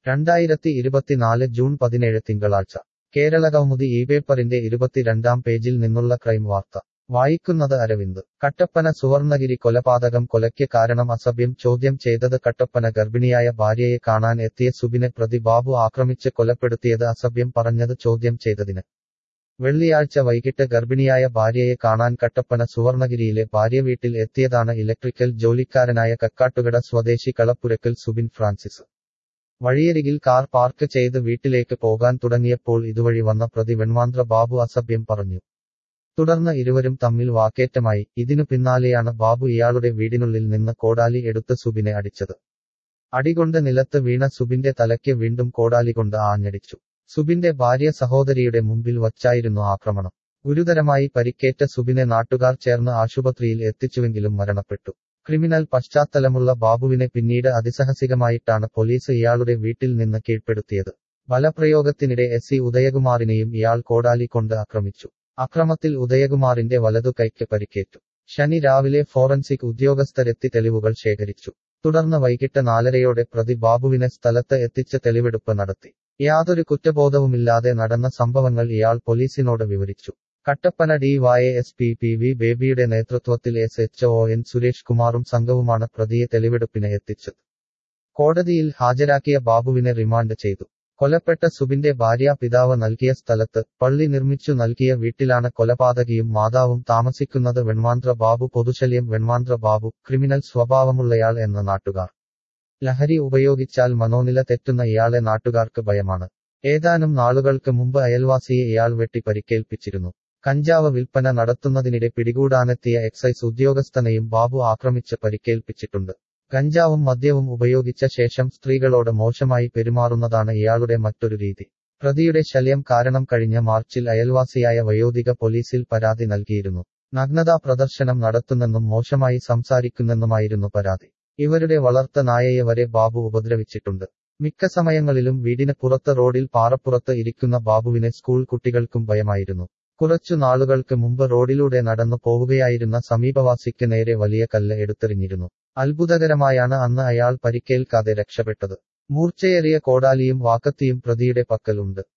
രണ്ടായിരത്തി ഇരുപത്തിനാല് ജൂൺ പതിനേഴ് തിങ്കളാഴ്ച കേരളകൗമുദി ഈ പേപ്പറിന്റെ ഇരുപത്തിരണ്ടാം പേജിൽ നിന്നുള്ള ക്രൈം വാർത്ത വായിക്കുന്നത് അരവിന്ദ് കട്ടപ്പന സുവർണഗിരി കൊലപാതകം കൊലയ്ക്ക് കാരണം അസഭ്യം ചോദ്യം ചെയ്തത് കട്ടപ്പന ഗർഭിണിയായ ഭാര്യയെ കാണാൻ എത്തിയ സുബിനെ പ്രതി ബാബു ആക്രമിച്ച് കൊലപ്പെടുത്തിയത് അസഭ്യം പറഞ്ഞത് ചോദ്യം ചെയ്തതിന് വെള്ളിയാഴ്ച വൈകിട്ട് ഗർഭിണിയായ ഭാര്യയെ കാണാൻ കട്ടപ്പന സുവർണഗിരിയിലെ ഭാര്യ വീട്ടിൽ എത്തിയതാണ് ഇലക്ട്രിക്കൽ ജോലിക്കാരനായ കക്കാട്ടുകട സ്വദേശി കളപ്പുരക്കൽ സുബിൻ ഫ്രാൻസിസ് വഴിയരികിൽ കാർ പാർക്ക് ചെയ്ത് വീട്ടിലേക്ക് പോകാൻ തുടങ്ങിയപ്പോൾ ഇതുവഴി വന്ന പ്രതി വെൺമാന്ത്ര ബാബു അസഭ്യം പറഞ്ഞു തുടർന്ന് ഇരുവരും തമ്മിൽ വാക്കേറ്റമായി ഇതിനു പിന്നാലെയാണ് ബാബു ഇയാളുടെ വീടിനുള്ളിൽ നിന്ന് കോടാലി എടുത്ത് സുബിനെ അടിച്ചത് അടികൊണ്ട് നിലത്ത് വീണ സുബിന്റെ തലയ്ക്ക് വീണ്ടും കോടാലി കൊണ്ട് ആഞ്ഞടിച്ചു സുബിന്റെ ഭാര്യ സഹോദരിയുടെ മുമ്പിൽ വച്ചായിരുന്നു ആക്രമണം ഗുരുതരമായി പരിക്കേറ്റ സുബിനെ നാട്ടുകാർ ചേർന്ന് ആശുപത്രിയിൽ എത്തിച്ചുവെങ്കിലും മരണപ്പെട്ടു ക്രിമിനൽ പശ്ചാത്തലമുള്ള ബാബുവിനെ പിന്നീട് അതിസാഹസികമായിട്ടാണ് പോലീസ് ഇയാളുടെ വീട്ടിൽ നിന്ന് കീഴ്പ്പെടുത്തിയത് ബലപ്രയോഗത്തിനിടെ എസ് സി ഉദയകുമാറിനെയും ഇയാൾ കോടാലി കൊണ്ട് ആക്രമിച്ചു അക്രമത്തിൽ ഉദയകുമാറിന്റെ വലതു കൈക്ക് പരിക്കേറ്റു ശനി രാവിലെ ഫോറൻസിക് ഉദ്യോഗസ്ഥരെത്തി തെളിവുകൾ ശേഖരിച്ചു തുടർന്ന് വൈകിട്ട് നാലരയോടെ പ്രതി ബാബുവിനെ സ്ഥലത്ത് എത്തിച്ച് തെളിവെടുപ്പ് നടത്തി യാതൊരു കുറ്റബോധവുമില്ലാതെ നടന്ന സംഭവങ്ങൾ ഇയാൾ പോലീസിനോട് വിവരിച്ചു Kattappana D Y S P P V ബേബിയുടെ നേതൃത്വത്തിൽ S H O N Suresh കുമാറും സംഘവുമാണ് പ്രതിയെ തെളിവെടുപ്പിന് എത്തിച്ചത് കോടതിയിൽ ഹാജരാക്കിയ ബാബുവിനെ റിമാൻഡ് ചെയ്തു കൊലപ്പെട്ട സുബിന്റെ ഭാര്യ പിതാവ് നൽകിയ സ്ഥലത്ത് പള്ളി നിർമ്മിച്ചു നൽകിയ വീട്ടിലാണ് കൊലപാതകിയും മാതാവും താമസിക്കുന്നത് വെൺമാന്ത്ര ബാബു പൊതുശല്യം വെൺമാന്ത്ര ബാബു ക്രിമിനൽ സ്വഭാവമുള്ളയാൾ എന്ന നാട്ടുകാർ ലഹരി ഉപയോഗിച്ചാൽ മനോനില തെറ്റുന്ന ഇയാളെ നാട്ടുകാർക്ക് ഭയമാണ് ഏതാനും നാളുകൾക്ക് മുമ്പ് അയൽവാസിയെ ഇയാൾ വെട്ടി പരിക്കേൽപ്പിച്ചിരുന്നു കഞ്ചാവ് വിൽപ്പന നടത്തുന്നതിനിടെ പിടികൂടാനെത്തിയ എക്സൈസ് ഉദ്യോഗസ്ഥനെയും ബാബു ആക്രമിച്ച് പരിക്കേൽപ്പിച്ചിട്ടുണ്ട് കഞ്ചാവും മദ്യവും ഉപയോഗിച്ച ശേഷം സ്ത്രീകളോട് മോശമായി പെരുമാറുന്നതാണ് ഇയാളുടെ മറ്റൊരു രീതി പ്രതിയുടെ ശല്യം കാരണം കഴിഞ്ഞ മാർച്ചിൽ അയൽവാസിയായ വയോധിക പോലീസിൽ പരാതി നൽകിയിരുന്നു നഗ്നതാ പ്രദർശനം നടത്തുന്നെന്നും മോശമായി സംസാരിക്കുന്നെന്നുമായിരുന്നു പരാതി ഇവരുടെ വളർത്ത നായയെ വരെ ബാബു ഉപദ്രവിച്ചിട്ടുണ്ട് മിക്ക സമയങ്ങളിലും വീടിന് പുറത്ത് റോഡിൽ പാറപ്പുറത്ത് ഇരിക്കുന്ന ബാബുവിനെ സ്കൂൾ കുട്ടികൾക്കും ഭയമായിരുന്നു കുറച്ചു നാളുകൾക്ക് മുമ്പ് റോഡിലൂടെ നടന്നു പോവുകയായിരുന്ന സമീപവാസിക്ക് നേരെ വലിയ കല്ല് എടുത്തെറിഞ്ഞിരുന്നു അത്ഭുതകരമായാണ് അന്ന് അയാൾ പരിക്കേൽക്കാതെ രക്ഷപ്പെട്ടത് മൂർച്ചയേറിയ കോടാലിയും വാക്കത്തിയും പ്രതിയുടെ പക്കലുണ്ട്